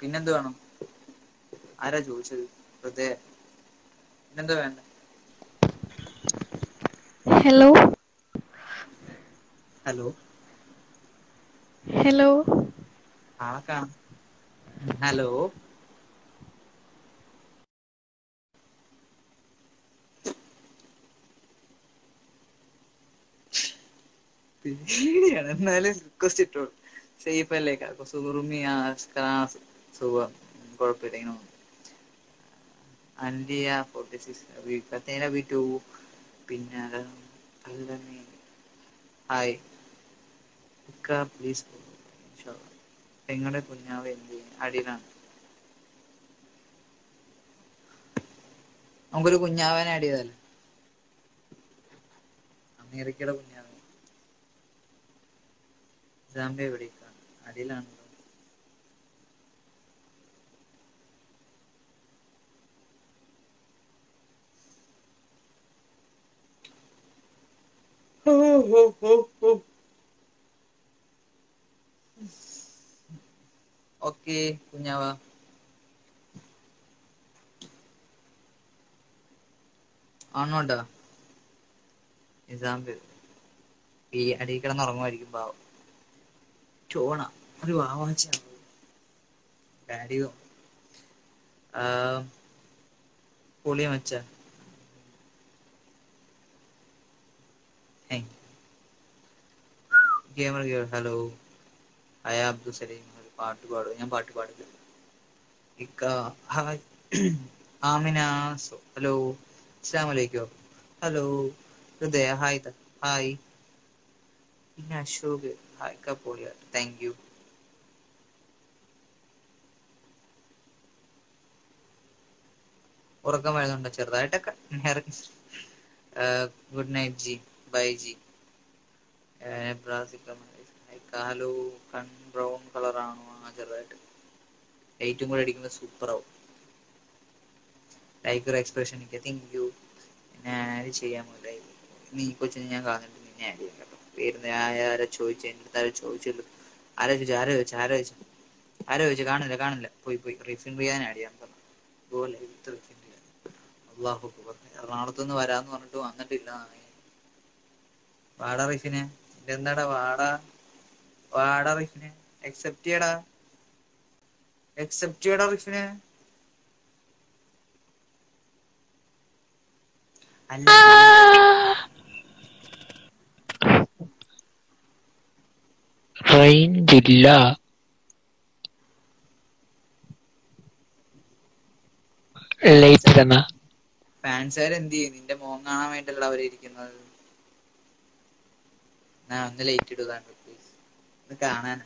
പിന്നെന്ത് വേണം ആരാ ചോദിച്ചത് വെറുതെ പിന്നെന്താ വേണ്ട ഹലോ ഹലോ ഹലോ ആളെ കാണ ഹലോ പേടിയാണ് എന്നാലും റിക്വസ്റ്റ് ഇട്ടോളൂ സേഫ് അല്ലേ സുറുമി സുഖം കുഴപ്പമില്ല ഇങ്ങനെ പോകുന്നു. അന്ത്യ ഫോർട്ടി സിക്സ് കത്തേന ബി ടു പിന്നെ അല്ലമേ ഹായ് ഇക്ക പ്ലീസ് പെങ്ങളുടെ കുഞ്ഞാവ് എന്ത് ചെയ്യുന്നു? അടിയിലാണ് നമുക്കൊരു കുഞ്ഞാവേനെ ആഡ് ചെയ്താലോ അമേരിക്കയുടെ കുഞ്ഞാവ സാമ്പി എവിടേക്കാണ് അടിയിലാണല്ലോ ഓക്കെ കുഞ്ഞാവ ആണോണ്ടാ നിസാമ്പ് ഈ അടിയിൽ കിടന്ന് ഉറങ്ങുമായിരിക്കും പാവം ചോണ ഒരു വാവാച്ച ഡാഡി പൊളിയ മച്ച gamer girl hello hi Abdul Salim ഒരു പാട്ട് പാടും ഞാൻ പാട്ട് പാടില്ല ഇക്ക ഹായ് ആമിന സോ ഹലോ അസ്സാം വലൈക്കും ഹലോ ഹൃദയ ഹായ് ത- ഹായ് പിന്നെ അശോക് ഹായ് കപ്പോളിയ താങ്ക് യു ഉറക്കം വരുന്നുണ്ടോ ചെറുതായിട്ടൊക്കെ good night ji bye ji hello കൺ ബ്രൗൺ കളർ ആണോ ആ ചെറുതായിട്ട് ലൈറ്റും കൂടെ അടിക്കുമ്പോൾ സൂപ്പർ ആവും ലൈക്ക് ഒരു എക്സ്പ്രഷൻ എനിക്ക് തിങ്ക് യു പിന്നെ ആഡ് ചെയ്യാമോ ലൈക്ക് നീ കൊച്ചിനെ ഞാൻ കാണുന്നുണ്ട് നിന്നെ ആഡ് ചെയ്യാം കേട്ടോ പേര് ആരാ ചോദിച്ചു എൻ്റെ അടുത്ത് ആരാ ചോദിച്ചല്ലോ ആരാ ചോദിച്ചു ആരാ ചോദിച്ചു ആരാ ചോദിച്ചു ആരാ ചോദിച്ചു കാണില്ല കാണില്ല പോയി പോയി റിഫിൻ റിയാൻ ആഡ് ചെയ്യാൻ പറഞ്ഞു ഗോ ലൈവ് റിഫിൻ റിയാൻ അള്ളാഹു അക്ബർ എറണാകുളത്ത് നിന്ന് വരാന്ന് പറഞ്ഞിട്ട് വന്നിട്ടില്ല നായ. വാടാ റിഫിനെ ഇതെന്താടാ വാടാ വാടാ റിഫിനെ എക്സെപ്റ്റ് ചെയ്യടാ എക്സെപ്റ്റ് ചെയ്യടാ റിഫിനെ അല്ല റേഞ്ച് ഇല്ല ലൈറ്റ് തന്ന ഫാൻസുകാർ എന്ത് ചെയ്യും നിന്റെ മോൻ കാണാൻ വേണ്ടിയല്ല അവര് ഇരിക്കുന്നത് ഞാൻ ഒന്ന് ലൈറ്റ് ഇടുതാണ്ട് പ്ലീസ് ഒന്ന് കാണാൻ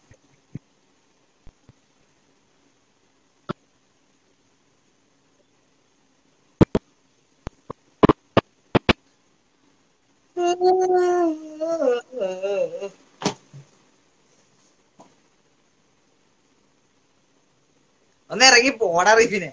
ഒന്ന് ഇറങ്ങി പോടാ റിഫിനെ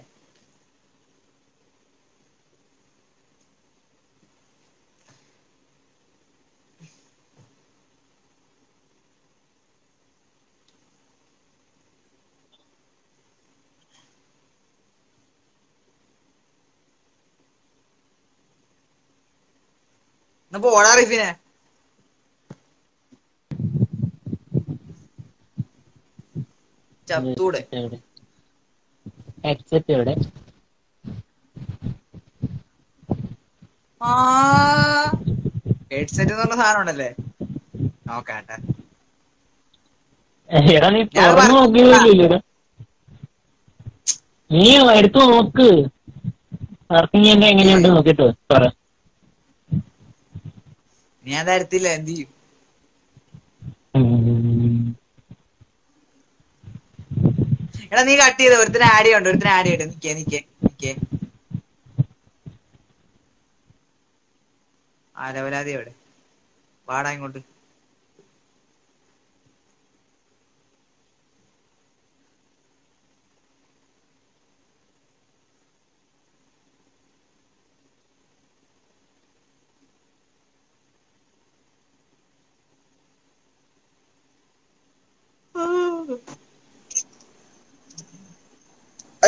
ഒന്ന് പോടാ റിഫിനെ ചത്തൂടെ എവിടെ ഹെഡ്സെറ്റ് എവിടെ ആ ഹെഡ്സെറ്റ് എന്ന് പറഞ്ഞ സാധനം ഉണ്ടല്ലേ നോക്കാട്ടെ എടാ നീ ഞാൻ തുറന്നു പറഞ്ഞു. നോക്കിയില്ലല്ലോ നീ എടുത്തു നോക്ക് വർക്കിംഗ് എന്റെ എങ്ങനെയുണ്ട് നോക്കിട്ട് പറ ഞാൻ തരത്തില്ല എന്ത് ചെയ്യും ഉം. എടാ നീ കട്ട് ചെയ്ത ഒരുത്തിന് ആഡ് ചെയ്യണ്ട ഒരുത്തിന് ആഡ് ചെയ്യണ്ട നിക്കേ നിക്കേ നിക്കേ ആലവലാതി എവിടെ വാടാ ഇങ്ങോട്ട്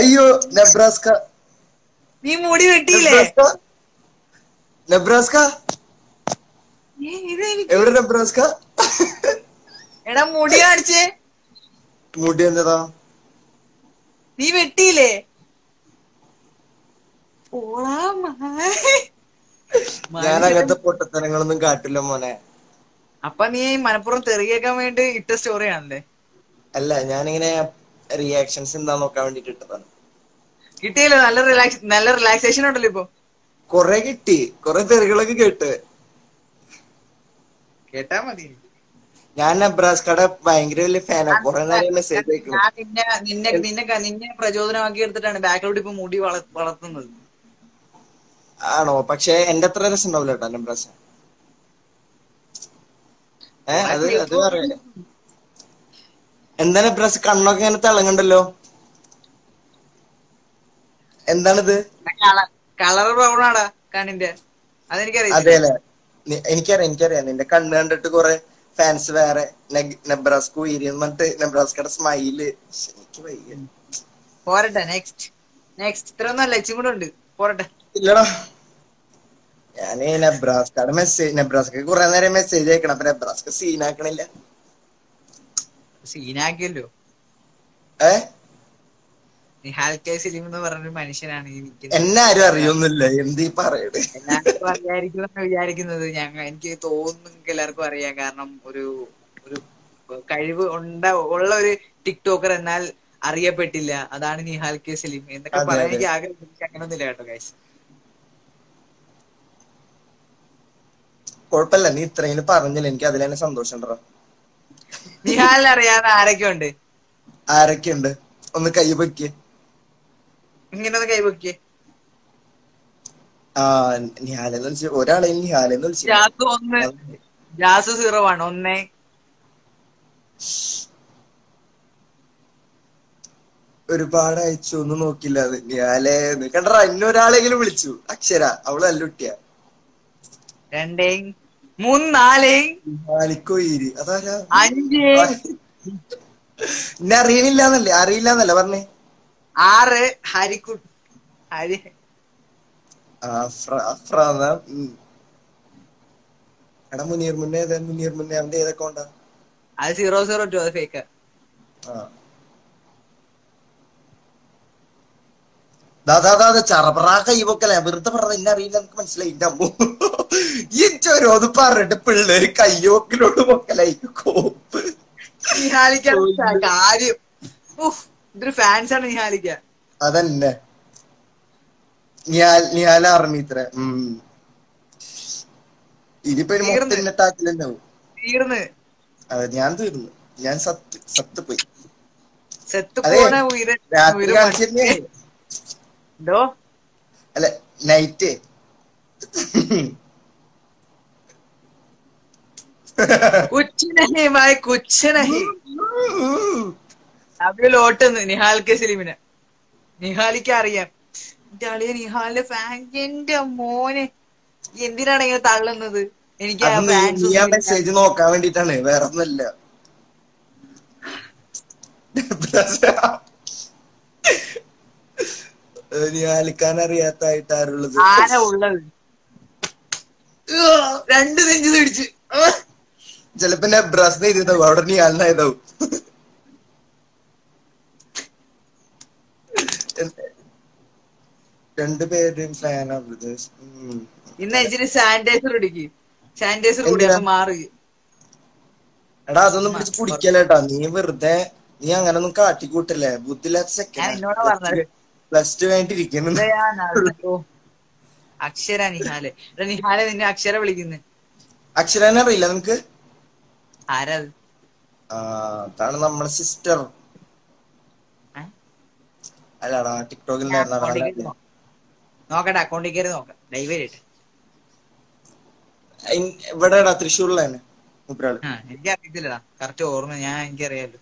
അയ്യോ നെബ്രാസ്ക നീ മുടി വെട്ടിയില്ലേ നെബ്രാസ്ക നെബ്രാസ്ക ഏ, ഇത് എനിക്ക് എവിടെ നെബ്രാസ്ക എടാ മുടി കാണിച്ചേ മുടി എന്നതാ നീ വെട്ടിയില്ലേ ഓളാ മാ- ഞാൻ അങ്ങനത്തെ പൊട്ടത്തരങ്ങളൊന്നും കാട്ടില്ല മോനെ അപ്പൊ നീ മനപ്പുറം തെറിയേക്കാൻ വേണ്ടി ഇട്ട സ്റ്റോറി ആണല്ലേ അല്ല ഞാനിങ്ങനെ റിയാക്ഷൻസ് എന്താ നോക്കാൻ വേണ്ടിട്ട് ഇട്ടതാണ് കിട്ടിയല്ലോ നല്ല റിലാക്സ് നല്ല റിലാക്സേഷൻ ഉണ്ടല്ലോ ഇപ്പൊ കൊറേ കിട്ടി കൊറേ തെറികളൊക്കെ കേട്ട് കേട്ടാ മതി ഞാൻ നെബ്രാസ്കയുടെ ഭയങ്കര വലിയ ഫാനാ കൊറേ നേരം മെസ്സേജ് അയക്കണം ഞാൻ നിന്നെ നിന്നെ നിന്നെ ക- നിന്നെ പ്രചോദനമാക്കി എടുത്തിട്ടാണ് ബാക്കിലോട്ട് ഇപ്പൊ മുടി വള- വളർത്തുന്നത് ആണോ പക്ഷെ എന്റെ അത്ര രസം ഉണ്ടാവില്ല കേട്ടോ നെബ്രാസ് ഏ അത് അത് അറിയില്ല എന്താ നെബ്രാസ് കണ്ണൊക്കെ ഇങ്ങനെ തിളങ്ങണ്ടല്ലോ എന്താണിത് കളർ ബ്രൗൺ ആടാ കണ്ണിന്റെ അതെനിക്കറിയാം അതെ അല്ലേ നി- എനിക്കറിയാം എനിക്കറിയാം നിന്റെ കണ്ണ് കണ്ടിട്ട് കൊറേ ഫാൻസ് വേറെ നെഗ്- നെബ്രാസ്കു ഉയരി എന്ന് പറഞ്ഞിട്ട് നെബ്രാസ്കയുടെ സ്മൈല് എനിക്ക് വയ്യ പോരട്ടെ നെക്സ്റ്റ് നെക്സ്റ്റ് ഇത്ര ഒന്നും ഇച്ചും കൂടെ ഉണ്ട് പോരട്ടെ ഇല്ലടാ ഞാന് നെബ്രാസ്കയുടെ മെസ്സേജ് നെബ്രാസ്ക കുറെ നേരം മെസ്സേജ് അയക്കണം അപ്പൊ നെബ്രാസ്ക സീനാക്കണില്ല സീനാക്കിയല്ലോ ഏ നിഹാൽ കെ സലീം എന്ന് പറഞ്ഞൊരു മനുഷ്യനാണ് ഈ നിൽക്കുന്നത് എന്നെ ആരും അറിയൊന്നുമില്ല എന്ത് ഈ പറയട് എല്ലാവർക്കും അറിയായിരിക്കുമെന്ന് വിചാരിക്കുന്നത് ഞങ്ങൾ എനിക്ക് തോന്നുന്നു നിങ്ങൾക്ക് എല്ലാവർക്കും അറിയാം കാരണം ഒരു ഒരു കഴിവ് ഉണ്ട ഉള്ള ഒരു ടിക്ടോക്കർ എന്നാൽ അറിയപ്പെട്ടില്ല അതാണ് നിഹാൽ കെ സലീം എന്നൊക്കെ അതെ, പറയാൻ അതെ. എനിക്ക് ആഗ്രഹം എനിക്ക് അങ്ങനൊന്നുമില്ല കേട്ടോ ഗൈസ് കൊഴപ്പല്ല നീ ഇത്രയും പറഞ്ഞില്ല എനിക്ക് അതിൽ തന്നെ സന്തോഷം ഉണ്ടോ നിഹാലിനെ അറിയാവുന്ന ആരൊക്കെ ഉണ്ട് ആരൊക്കെയുണ്ട് ഒന്ന് കൈ പൊക്കിയേ ഇങ്ങനെ ഒന്ന് കൈവക്കിയേ ആ നിഹാലെന്ന് വിളിച്ചു ഒരാളെ നിഹാലെന്ന് വിളിച്ചു ജാസ് ഒന്ന് ജാസ് സീറോ ആണ് ഒന്നേ ഒരുപാട് അയച്ചു ഒന്നും നോക്കില്ല അത് നിഹാലെ കണ്ടറ ഇന്നൊരാളെങ്കിലും വിളിച്ചു അക്ഷര അവള് നല്ല കുട്ടിയാ രണ്ടേ മൂന്ന് നാലേ നിഹാലിക്കോ ഈരി അതാരാ അഞ്ച് എന്നെ അറിയണില്ലാന്നല്ലേ അറിയില്ലാന്നല്ലേ പറഞ്ഞേ ആറ് ഹരിക്കു ഹരി അഫ്ര അഫ്ര എന്നാ ഉം. എടാ മുനീർ മുന്നേ ഏതാ മുനീർ മുന്നേ അവന്റെ ഏതൊക്കെ ഉണ്ടാ അത് സീറോ സീറോ ടു അത് ഫേക്ക് ആ ദാദാ ദാദാ ചറപറ കൈവക്കല വെറുതെ പറഞ്ഞ എന്നെ അറിയില്ല എനിക്ക് മനസ്സിലായി എന്റെ അമ്മു ഈ ചോരോന്ന് പറഞ്ഞിട്ട് പിള്ളേര് കയ്യോക്കിലോട്ട് പൊക്കലായി കോപ്പ് നിഹാലിക്ക കാര്യം ഉഫ്, ഇതൊരു ഫാൻസ് ആണ് നിഹാലിക്ക അതന്നെ നിഹാൽ നിഹാൽ ആർമി ഇത്ര ഉം ഇനിയിപ്പോ ഇനി മൊത്തം തീർന്ന്. എന്നെ ടാക്കിലുണ്ടാവും തീർന്ന് അതെ ഞാൻ തീർന്നു ഞാൻ സത്ത് സത്ത് പോയി സെത്ത് അതെ, പോണ ഉയര രാത്രി ഉയരം കാണിച്ചിരുന്നേ എന്തോ അല്ല നൈറ്റ് കുച്ച് നഹി ഭായ് കുച്ച് നഹി അവര് ലോട്ടെന്ന് നിഹാൽ കെ സലീമിനെ നിഹാലിക്ക് അറിയാം എന്റെ അളിയ നിഹാലിന്റെ ഫാൻ എന്റെ മോനെ എന്തിനാണ് ഇങ്ങനെ തള്ളുന്നത് എനിക്ക് ആ അത് നീ- ഫാൻസ് നീ ആ മെസ്സേജ് നോക്കാൻ വേണ്ടിട്ടാണ് വേറെ ഒന്നല്ല ആലിക്കാൻ അറിയാത്തായിട്ട് ആരുള്ളത് ആരാ ഉള്ളത് ഉവ്വ്, രണ്ട് നെഞ്ച് പിടിച്ച് ചിലപ്പോ നെബ്രാസ് എഴുതിയതാവും അവിടെ നീ ആലിനായതാവും രണ്ടുപേരും ഫാനാണ് ഇന്ന് ഇച്ചിരി സാനിറ്റൈസർ ഇടിക്ക് സാനിറ്റൈസർ കൂടി എന്തിനാ? അപ്പൊ മാറി എടാ അതൊന്നും പിടിച്ച് കുടിക്കല്ലേട്ടാ നീ വെറുതെ നീ അങ്ങനെ ഒന്നും കാട്ടിക്കൂട്ടല്ലേ ബുദ്ധിയില്ലാത്ത ഞാൻ എന്നോടാ പറഞ്ഞത്. സെക്കൻഡ് പ്ലസ് ടു കഴിഞ്ഞിട്ടിരിക്കുന്നു ഉദയാനാണല്ലോ. അക്ഷര നിഹാല് എടാ നിഹാലെ നിന്നെ അക്ഷര വിളിക്കുന്നു അക്ഷരനെ അറിയില്ല നിനക്ക് ആരാ അത്? ആ അതാണ് നമ്മളെ സിസ്റ്റർ ഏ? അല്ലടാ ടിക്ടോക്കിൽ ഞാൻ ഉണ്ടായിരുന്ന അക്കൗണ്ടിൽ ആളല്ലേ? കയറി നോക്കാം. നോക്കട്ടെ അക്കൗണ്ടിൽ കയറി നോക്കാം ലൈവ് ആയിട്ട് ഇൻ- ഇവിടെടാ തൃശ്ശൂരിലാണ് മുപ്പരാള് ആ എനിക്ക് അറിയത്തില്ലടാ കറക്റ്റ് ഓർമ്മ ഞാൻ എനിക്കറിയാലോ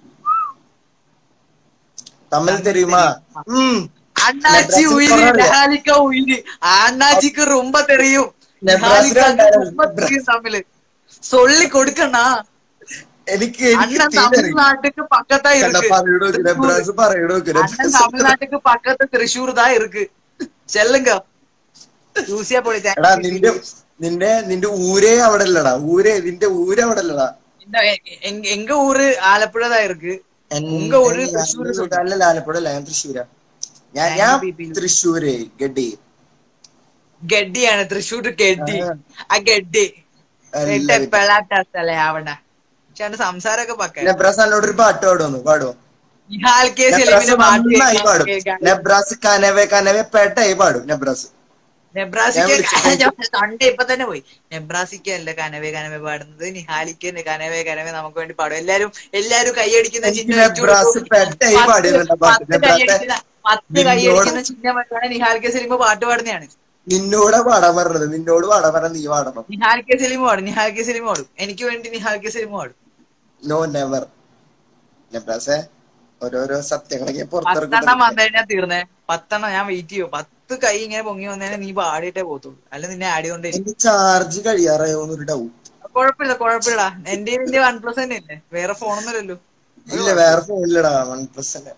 തമ്മിൽ തെരുമാ ഉം അണ്ണാച്ചി നെബ്രാസിൽ ഉയിര് കുറവില്ല. നഹാലിക്ക ഉയിര് അണ്ണാച്ചിക്ക് റുമ്പ തെറിയും നെബ്രാസിൽ നഹാലിക്ക ഉണ്ടായിരുന്നു. റുമ്പ തെറിയും തമ്മില് സൊള്ളി കൊടുക്കണ്ണാ എനിക്ക് എനിക്ക് அண்ணன் തീരെ അറിയില്ല. தமிழ்நாட்டுக்கு பக்கத்தா കണ്ട இருக்கு പറയണോ നെബ്രാസ് പറയണോ அண்ணன் தமிழ்நாட்டுக்கு பக்கத்து திருச்சூர் தான் இருக்கு செல்லுங்க യൂസിയാ പോളി എടാ നിന്റെ നിന്റെ നിന്റെ ഊരേ അവിടെ അല്ലടാ ഊരേ നിന്റെ ഊര് അവിടെ അല്ലടാ எங்க ஊரு ஆலப்புழ தான் இருக்கு ഉങ്ക ഊര് തൃശ്ശൂര് തൃശ്ശൂർ അല്ലല്ല ആലപ്പുഴ അല്ല ഞാൻ തൃശ്ശൂരാ ഞാൻ ഞാൻ തൃശ്ശൂര് ഗഡി ഗഡ്ഡിയാണ് തൃശ്ശൂർ ഗഡ്ഡി ആ. ആ ഗഡ്ഡി അല്ല, പെളാട്ടല്ലേ അവിടെ പക്ഷെ അവന്റെ സംസാരമൊക്കെ പക്ക നെബ്രാസ് എന്നോട് ഒരു പാട്ട് പാടുന്നു പാടുവോ നിഹാൽ കെ നെബ്രാസ് സലീമിന്റെ പാട്ട് നന്നായി കേൾക്കാൻ പാടും കേൾക്കാൻ. നെബ്രാസ് കനവെ കനവെ പേട്ടായി പാടും നെബ്രാസ് നെബ്രാസിക്ക ഞാൻ തൊണ്ട ഇപ്പൊ തന്നെ പോയി നെബ്രാസിക്ക അല്ല കനവേ കനവേ പാടുന്നത് നിഹാലിക്ക കനവേ കനവേ നമുക്ക് വേണ്ടി പാടും എല്ലാരും എല്ലാരും കൈയടിക്കുന്ന എനിക്ക് ചിഹ്നം വെച്ച് നെബ്രാസ് കൊടുക്കും. പെട്ടായി പത്ത് പാടിയതല്ല പാട്ട്. പത്ത് നെബ്രാസ് കൈയടിക്കുന്ന പത്ത് നിന്നോട് കൈയടിക്കുന്ന ചിഹ്നം വെച്ചാണ് നിഹാൽ കെ സലീം പാട്ട് പാടുന്നതാണ് നിന്നോടാ പാടാൻ പറഞ്ഞത് നിന്നോട് പാടാൻ പറഞ്ഞ നീ പാടണം നിഹാൽ കെ സലീം പാടും നിഹാൽ കെ സലീം പാടും എനിക്ക് വേണ്ടി നിഹാൽ കെ സലീം പാടും നോ നെവർ നെബ്രാസെ ഓരോരോ സത്യങ്ങളൊക്കെ പത്തെണ്ണം പുറത്തിറക്കും വന്നു കഴിഞ്ഞാൽ തീർന്നേ പത്തെണ്ണം ഞാൻ വെയിറ്റ് ചെയ്യും പത്ത് കൈ ഇങ്ങനെ പൊങ്ങി വന്നേനെ നീ പാടിയിട്ടേ പോത്തുള്ളൂ അല്ല നിന്നെ ആഡ് ചെയ്തോണ്ടേ എന്റെ ചാർജ് കഴിയാറായോ എന്നൊരു ഡൗട്ട് കുഴപ്പമില്ല കുഴപ്പമില്ല എന്റെ നിന്റെ വൺ പ്ലസ് തന്നെ അല്ലേ വേറെ ഫോണൊന്നുമല്ലല്ലോ ഇല്ല വേറെ ഫോണില്ലടാ വൺ പ്ലസ് തന്നെ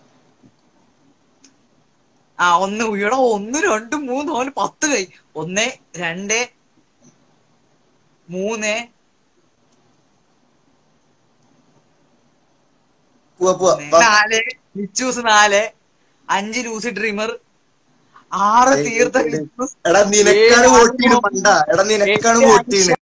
ആ ഒന്ന് ഉയടോ ഒന്ന് രണ്ട് മൂന്ന് നാല് പത്ത് കൈ ഒന്ന് രണ്ട് മൂന്ന് പോവാ പോവാ വാ. നാല് ലിച്ചൂസ് നാല് അഞ്ച് ലൂസി ഡ്രീമർ ആറ് തീർത്ഥ ക്രിസ്മസ് എടാ നിനക്കാണ് ഏഴ് വോട്ട് ചെയ്യണം പണ്ടാ എടാ നിനക്കാണ് വോട്ട് ചെയ്യണത്